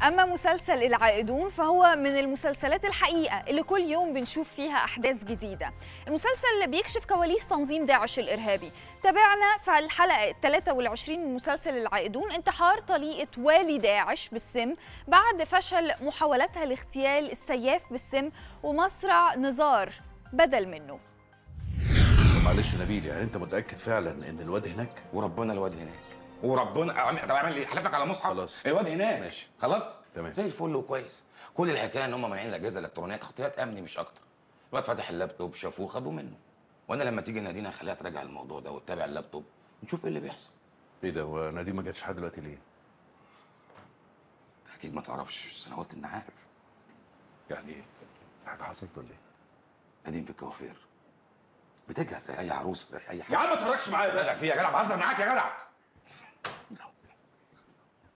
أما مسلسل العائدون فهو من المسلسلات الحقيقة اللي كل يوم بنشوف فيها أحداث جديدة المسلسل اللي بيكشف كواليس تنظيم داعش الإرهابي تابعنا في الحلقة 23 من مسلسل العائدون انتحار طليقة والي داعش بالسم بعد فشل محاولتها لاغتيال السياف بالسم ومصرع نزار بدل منه معلش يا نبيل يعني انت متاكد فعلا ان الواد هناك وربنا الواد هناك وربنا أعمل- طب اعمل ايه؟ حلفك على مصحف خلاص. الواد هناك ماشي. خلاص تمام. زي الفل وكويس كل الحكايه ان هم مانعين الاجهزه الالكترونيه تغطيات امني مش اكتر الواد فتح اللابتوب شافوه خدوه منه وانا لما تيجي نادينا هخليها تراجع الموضوع ده وتتابع اللابتوب ونشوف ايه اللي بيحصل ايه ده ونادي ما جاتش لحد دلوقتي ليه اكيد ما تعرفش بس انا قلت ان عارف يعني ايه حاجه حصلت ولا ايه نادين في الكوافير بتجهز زي اي عروسه زي اي حاجه يا عم ما تهرجش معايا بالك بقى فيها يا جدع بهزر معاك يا جدع